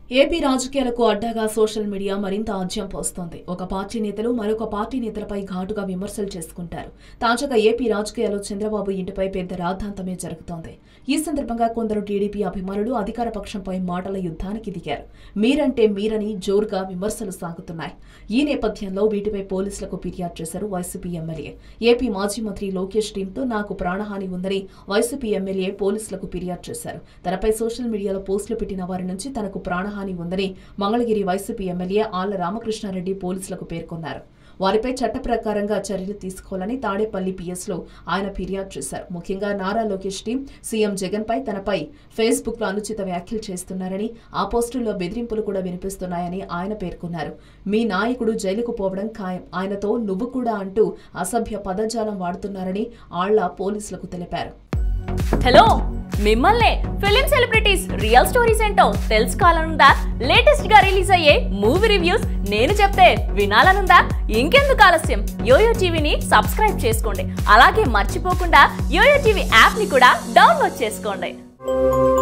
AP రాజకీయాలకు అడ్డాగా social media మరింత ఆజ్యం పోస్తోంది ఒక పార్టీ నేతలు మరొక పార్టీ నేతలపై ఘాటుగా విమర్శలు చేసుకుంటారు తాజాగా ఏపీ రాజకీయాల్లో చంద్రబాబు ఇంటిపై పెద్ద రాద్ధాంతమే జరుగుతోంది ఈ సందర్భంగా కొందరు టీడీపీ అభిమానులు అధికార పక్షంపై మాటల యుద్ధానికి దిగారు మీరంటే మీరని జోరుగా విమర్శలు సాగుతున్నాయి ఈ నేపథ్యంలో వీటిపై పోలీసులకు ఫిర్యాదు చేశారు వైసీపీ ఎమ్మెల్యే ఏపీ మాజీ మంత్రి లోకేష్ టీంతో నాకు ప్రాణహాని ఉందని వైసీపీ ఎమ్మెల్యే పోలీసులకు ఫిర్యాదు చేశారు తనపై సోషల్ మీడియాలో పోస్టులు పెట్టిన వారి నుంచి తనకు ప్రాణహాని ఉందని మంగళగిరి వైసీపీ ఎమ్మెల్యే ఆళ్ల రామకృష్ణారెడ్డి పోలీసులకు పేర్కొన్నారు వారిపై చట్ట ప్రకారంగా చర్యలు తీసుకోవాలని తాడేపల్లి పిఎస్లో ఆయన ఫిర్యాదు చేశారు ముఖ్యంగా నారా లోకేష్ టీం సీఎం జగన్ పై తనపై ఫేస్బుక్ లో అనుచిత వ్యాఖ్యలు చేస్తున్నారని ఆ పోస్టుల్లో బెదిరింపులు కూడా వినిపిస్తున్నాయని ఆయన పేర్కొన్నారు మీ నాయకుడు జైలుకు పోవడం ఖాయం ఆయనతో నువ్వు కూడా అంటూ అసభ్య పదజాలం వాడుతున్నారని ఆళ్ల పోలీసులకు తెలిపారు హలో మిమ్మల్నే ఫిలిం సెలబ్రిటీస్ రియల్ స్టోరీస్ ఏంటో తెలుసుకోవాలనుందా లేటెస్ట్ గా రిలీజ్ అయ్యే మూవీ రివ్యూస్ నేను చెప్తే వినాలనుందా ఇంకెందుకు ఆలస్యం యోయో టీవీని సబ్స్క్రైబ్ చేసుకోండి అలాగే మర్చిపోకుండా యోయో టీవీ యాప్ ని కూడా డౌన్లోడ్ చేసుకోండి